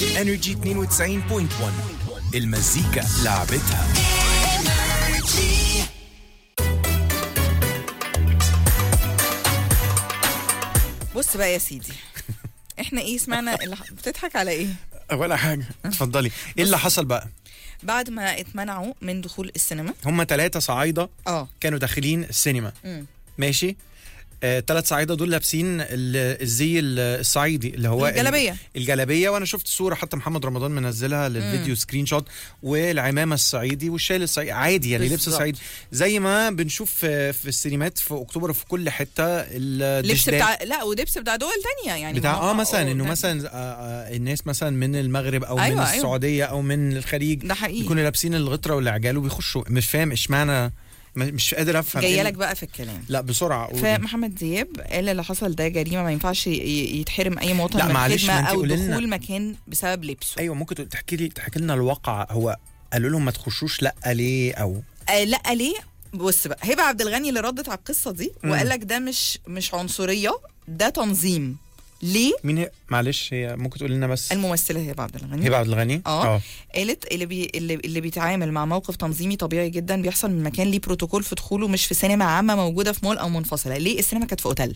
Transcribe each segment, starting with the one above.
انرجي 92.1 المزيكا لعبتها بص بقى يا سيدي احنا ايه سمعنا اللي ح- بتضحك على ايه ولا حاجه اتفضلي ايه اللي حصل بقى بعد ما اتمنعوا من دخول السينما هم ثلاثه صعايده اه كانوا داخلين السينما مم. ماشي ثلاث صعايده دول لابسين ال- الزي ال- الصعيدي اللي هو ال- الجلابيه الجلابيه وانا شفت صوره حتى محمد رمضان منزلها للفيديو سكرين شوت والعمامه الصعيدي والشال الصعيدي عادي يعني لبس بالظبط. الصعيدي زي ما بنشوف في, في السينمات في اكتوبر في كل حته لبس الدشداش بتاع لا ولبس بتاع دول تانية يعني بتاع ما هو- اه مثلا آه، انه ده- مثلا آه، آه، الناس مثلا من المغرب او أيوة، من أيوة. السعوديه او من الخليج ده حقيقي يكونوا لابسين الغطره والعجال وبيخشوا مش فاهم اشمعنى م- مش قادر افهم جايه إيه لك ال- بقى في الكلام لا بسرعه قولي. فمحمد دياب قال اللي حصل ده جريمه ما ينفعش ي- يتحرم اي مواطن لا، من معلش، ما خدمه انت او قولي لنا. دخول مكان بسبب لبسه ايوه ممكن تقول- تحكي لي تحكي لنا الواقع هو قالوا لهم ما تخشوش لا ليه او آه لا ليه بص بقى هبه عبد الغني اللي ردت على القصه دي مم. وقال لك ده مش مش عنصريه ده تنظيم ليه مين هي معلش هي ممكن تقول لنا بس الممثله هبه عبد الغني هبه عبد الغني اه. قالت اللي بي اللي, اللي بيتعامل مع موقف تنظيمي طبيعي جدا بيحصل من مكان ليه بروتوكول في دخوله مش في سينما عامه موجوده في مول او منفصله ليه السينما كانت في اوتيل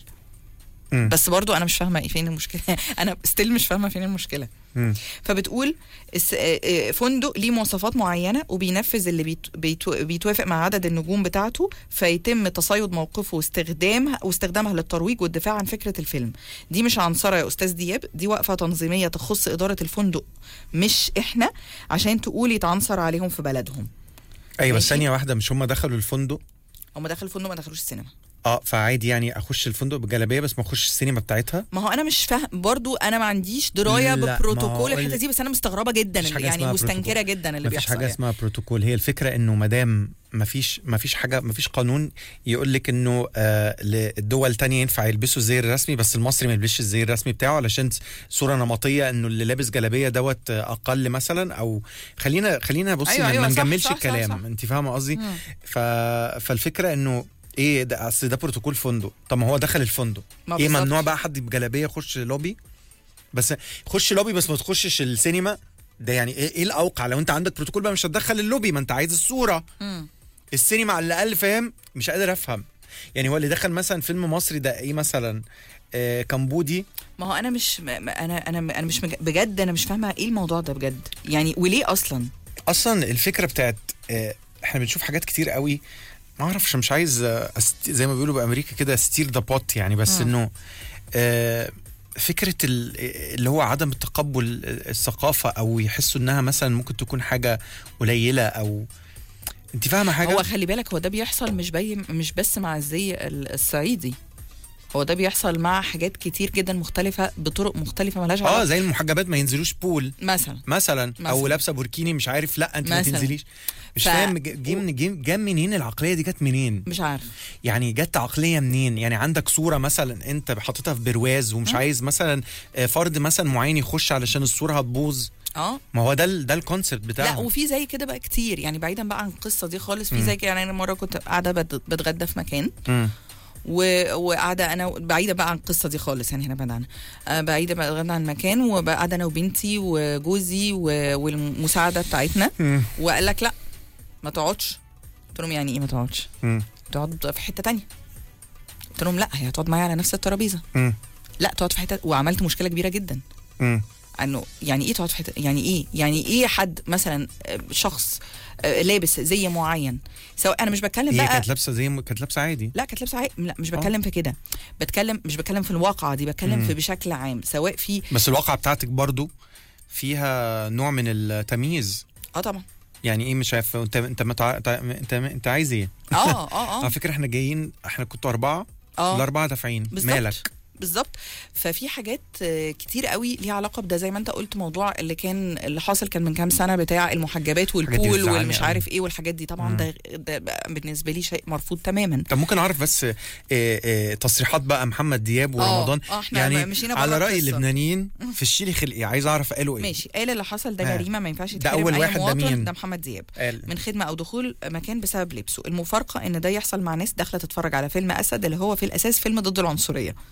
مم. بس برضو انا مش فاهمه ايه فين المشكله انا ستيل مش فاهمه فين المشكله مم. فبتقول الس- آه، آه، فندق ليه مواصفات معينه وبينفذ اللي بيت- بيتو- بيتوافق مع عدد النجوم بتاعته فيتم تصيد موقفه واستخدامها واستخدامها للترويج والدفاع عن فكره الفيلم دي مش عنصره يا استاذ دياب دي وقفه تنظيميه تخص اداره الفندق مش احنا عشان تقول يتعنصر عليهم في بلدهم ايوه بس ماشي. ثانيه واحده مش هم دخلوا الفندق هم دخلوا الفندق ما دخلوش السينما اه فعادي يعني اخش الفندق بجلابيه بس ما اخش السينما بتاعتها ما هو انا مش فاهم برضو انا ما عنديش درايه لا، ما هو ببروتوكول ال- الحته دي بس انا مستغربه جدا مفيش حاجة يعني اسمها مستنكره بروتوكول. جدا اللي ما فيش بيحصل حاجه يعني. اسمها بروتوكول هي الفكره انه ما دام ما فيش ما فيش حاجه ما فيش قانون يقول لك انه آه للدول تانية ينفع يلبسوا الزي الرسمي بس المصري ما يلبسش الزي الرسمي بتاعه علشان صوره نمطيه انه اللي لابس جلابيه دوت آه، اقل مثلا او خلينا خلينا بصي أيوة، ما أيوة، ما صح، نجملش صح، صح، الكلام صح. انت فاهمه قصدي مم. ف... فالفكره انه ايه ده اصل ده بروتوكول فندق طب ما هو دخل الفندق ما ايه بالظبط. ممنوع بقى حد بجلابيه يخش لوبي بس خش لوبي بس ما تخشش السينما ده يعني ايه ايه الاوقع لو انت عندك بروتوكول بقى مش هتدخل اللوبي ما انت عايز الصوره مم. السينما على الاقل فاهم مش قادر افهم يعني هو اللي دخل مثلا فيلم مصري ده ايه مثلا آه كمبودي ما هو انا مش ما- ما- انا انا انا مش مج... بجد انا مش فاهمه ايه الموضوع ده بجد يعني وليه اصلا اصلا الفكره بتاعت آه احنا بنشوف حاجات كتير قوي ما اعرفش مش عايز آه، أست... زي ما بيقولوا بامريكا كده ستير ذا بوت يعني بس مم. انه آه فكره ال- اللي هو عدم التقبل الثقافه او يحسوا انها مثلا ممكن تكون حاجه قليله او انت فاهمه حاجه هو خلي بالك هو ده بيحصل مش بي مش بس مع الزي ال- الصعيدي هو ده بيحصل مع حاجات كتير جدا مختلفه بطرق مختلفه ملهاش اه علاقه زي المحجبات ما ينزلوش بول مثلا مثلا, مثلاً. او لابسه بوركيني مش عارف لا انت ما مثلاً. تنزليش مش ف- فاهم ج- جه من جه جه منين العقليه دي جت منين مش عارف يعني جت عقليه منين يعني عندك صوره مثلا انت حاططها في برواز ومش عايز مثلا آه، فرد مثلا معين يخش علشان الصوره هتبوظ اه ما هو ده ال- ده الكونسيبت لا بتاعه وفي زي كده بقى كتير يعني بعيدا بقى عن القصه دي خالص في زي كده يعني انا مره كنت قاعده بت- بتغدى في مكان مم. و- وقاعده انا بعيده بقى عن القصه دي خالص يعني هنا بعيده عنها آه، بعيده بقى غدا عن المكان وقاعده انا وبنتي وجوزي و- والمساعده بتاعتنا مم. وقال لك لا ما تقعدش قلت لهم يعني ايه ما تقعدش مم. تقعد في حته تانية قلت لهم لا هي هتقعد معايا على نفس الترابيزه مم. لا تقعد في حته وعملت مشكله كبيره جدا مم. انه يعني ايه تقعد في حته يعني ايه يعني ايه حد مثلا آه، شخص آه، لابس زي معين سواء انا مش بتكلم هي بقى كانت لابسه زي ما- كانت لابسه عادي لا كانت لابسه عادي لا مش بتكلم في كده بتكلم مش بتكلم في الواقعه دي بتكلم مم. في بشكل عام سواء في بس الواقعه بتاعتك برضو فيها نوع من التمييز اه طبعا يعني ايه مش عارف انت انت متع... انت انت عايز ايه اه اه على اه فكره احنا جايين احنا كنتوا اربعه اه الاربعه دافعين بالظبط. مالك بالظبط ففي حاجات آه، كتير قوي ليها علاقه بده زي ما انت قلت موضوع اللي كان اللي حاصل كان من كام سنه بتاع المحجبات الحاجات دي والبول بتزعلني والمش قوي. عارف ايه والحاجات دي طبعا مم. ده, ده بقى بالنسبه لي شيء مرفوض تماما طب ممكن اعرف بس آه، آه، تصريحات بقى محمد دياب ورمضان اه احنا يعني مشينا بره على راي القصة. اللبنانيين في الشيلي خلقي عايز اعرف قالوا ايه ماشي قال اللي حصل ده ها. جريمه ما ينفعش ده يتحرم أول اي واحد ده مواطن مين؟ ده محمد دياب قال من خدمه او دخول مكان بسبب لبسه المفارقه ان ده يحصل مع ناس داخله تتفرج على فيلم اسد اللي هو في الاساس فيلم ضد العنصريه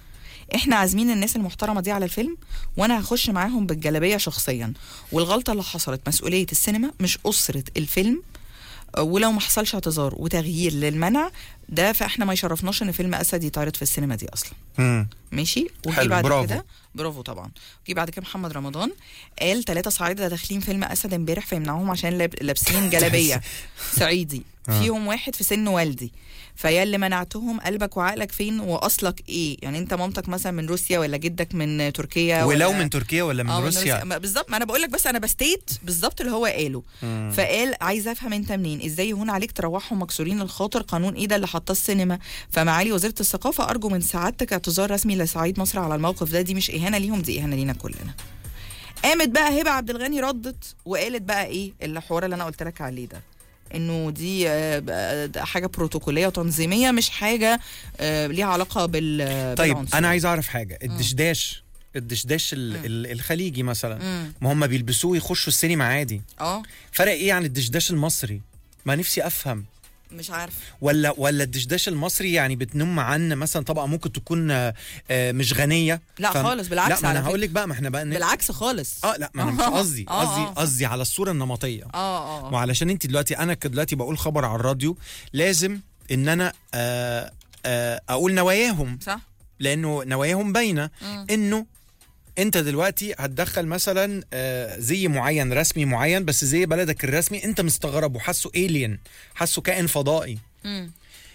احنا عازمين الناس المحترمه دي على الفيلم وانا هخش معاهم بالجلابيه شخصيا والغلطه اللي حصلت مسؤوليه السينما مش اسره الفيلم ولو ما حصلش اعتذار وتغيير للمنع ده فاحنا ما يشرفناش ان فيلم اسد يتعرض في السينما دي اصلا مم. ماشي وجي حلو، بعد برافو. كده برافو طبعا جه بعد كده محمد رمضان قال ثلاثة صعايدة داخلين فيلم أسد امبارح فيمنعوهم عشان لاب- لابسين جلابية صعيدي آه. فيهم واحد في سن والدي فيا اللي منعتهم قلبك وعقلك فين واصلك ايه يعني انت مامتك مثلا من روسيا ولا جدك من تركيا ولو ولا من تركيا ولا من آه، روسيا ما- بالظبط ما انا بقول لك بس انا بستيت بالظبط اللي هو قاله مم. فقال عايزه افهم انت منين ازاي يهون عليك تروحهم مكسورين الخاطر قانون ايه ده اللي حطاه السينما فمعالي وزيره الثقافه ارجو من سعادتك اعتذار رسمي لصعيد مصر على الموقف ده دي مش اهانه ليهم دي اهانه لينا كلنا قامت بقى هبه عبد الغني ردت وقالت بقى ايه الحوار اللي انا قلت لك عليه ده انه دي آه، بقى ده حاجه بروتوكوليه وتنظيميه مش حاجه آه، ليها علاقه بال طيب بالعنصر. انا عايز اعرف حاجه الدشداش الدشداش ال- ال- الخليجي مثلا مم. ما هم بيلبسوه يخشوا السينما عادي اه فرق ايه عن الدشداش المصري ما نفسي افهم مش عارف ولا ولا الدشداش المصري يعني بتنم عن مثلا طبقه ممكن تكون آه، آه، مش غنيه لا فم- خالص، بالعكس لا ما على انا هقول فكرة. لك بقى ما احنا بقى ن- بالعكس خالص اه لا ما انا مش قصدي آه، قصدي آه. قصدي على الصوره النمطيه اه اه وعلشان انت دلوقتي انا ك- دلوقتي بقول خبر على الراديو لازم ان انا آه، آه، اقول نواياهم صح لانه نواياهم باينه مم. انه انت دلوقتي هتدخل مثلا آه، زي معين رسمي معين بس زي بلدك الرسمي انت مستغرب وحاسه الين حاسه كائن فضائي مم.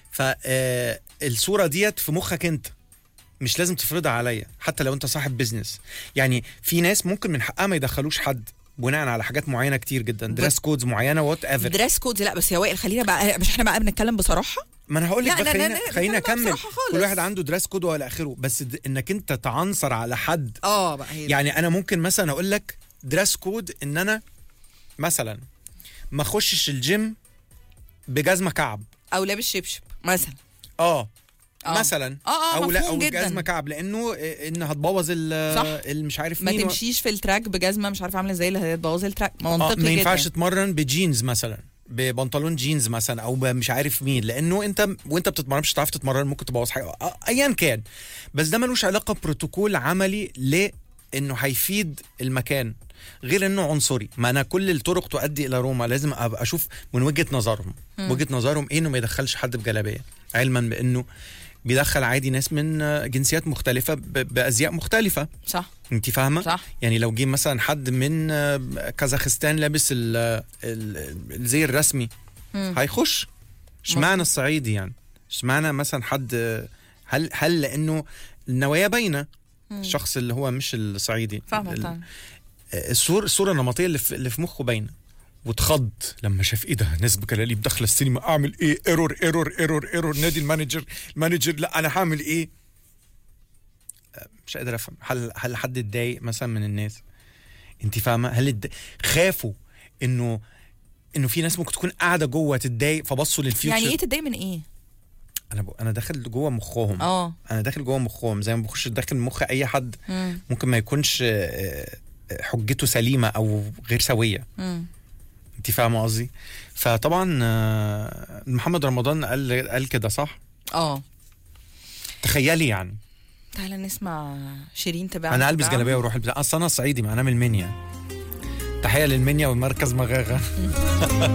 فالصوره ديت في مخك انت مش لازم تفرضها عليا حتى لو انت صاحب بيزنس يعني في ناس ممكن من حقها ما يدخلوش حد بناء على حاجات معينه كتير جدا دريس كودز معينه وات ايفر دريس كود لا بس يا وائل خلينا بقى مش احنا بقى بنتكلم بصراحه ما انا هقول لك لا، بقى لا، لا، خلينا لا، خلينا نتكلم بقى اكمل بصراحة خالص. كل واحد عنده دريس كود والى اخره بس د- انك انت تعنصر على حد اه بقى هي يعني انا ممكن مثلا اقول لك دريس كود ان انا مثلا ما اخشش الجيم بجزمه كعب او لابس شبشب مثلا اه آه. مثلا اه اه او لا مفهوم او جدا. جزمه كعب لانه آه، ان هتبوظ ال صح. ال- مش عارف ما مين و- تمشيش في التراك بجزمه مش عارفه عامله ازاي اللي هتبوظ التراك آه منطقي ما ينفعش جدا تتمرن بجينز مثلا ببنطلون جينز مثلا او ب- مش عارف مين لانه انت وانت بتتمرن مش هتعرف تتمرن ممكن تبوظ حاجه آه، ايا كان بس ده ملوش علاقه بروتوكول عملي لانه هيفيد المكان غير انه عنصري ما انا كل الطرق تؤدي الى روما لازم ابقى اشوف من وجهه نظرهم وجهه نظرهم ايه انه ما يدخلش حد بجلابيه علما بانه بيدخل عادي ناس من آه، جنسيات مختلفه ب- بازياء مختلفه صح انت فاهمه صح يعني لو جه مثلا حد من آه، كازاخستان لابس ال- ال- الزي الرسمي مم. هيخش اشمعنى الصعيدي يعني اشمعنى مثلا حد آه، هل هل لانه النوايا باينه الشخص اللي هو مش الصعيدي فاهمه ال- طبعا آه، الصور الصوره النمطيه اللي في, اللي في مخه باينه واتخض لما شاف ايه ده ناس بكلاليب داخله السينما اعمل ايه ايرور ايرور ايرور ايرور نادي المانجر المانجر لا انا هعمل ايه آه، مش قادر افهم هل هل حد اتضايق مثلا من الناس انت فاهمه هل الد... خافوا انه انه في ناس ممكن تكون قاعده جوه تتضايق فبصوا للفيوتشر يعني ايه تتضايق من ايه انا ب... انا داخل جوه مخهم اه انا داخل جوه مخهم زي ما بخش داخل مخ اي حد مم. ممكن ما يكونش آه، آه، حجته سليمه او غير سويه مم. انت فاهمه قصدي فطبعا آه، محمد رمضان قال قال كده صح اه تخيلي يعني تعالى نسمع شيرين تبع انا البس تبع- جلابيه واروح البس اصل انا صعيدي ما انا من المنيا تحيه للمنيا والمركز مغاغه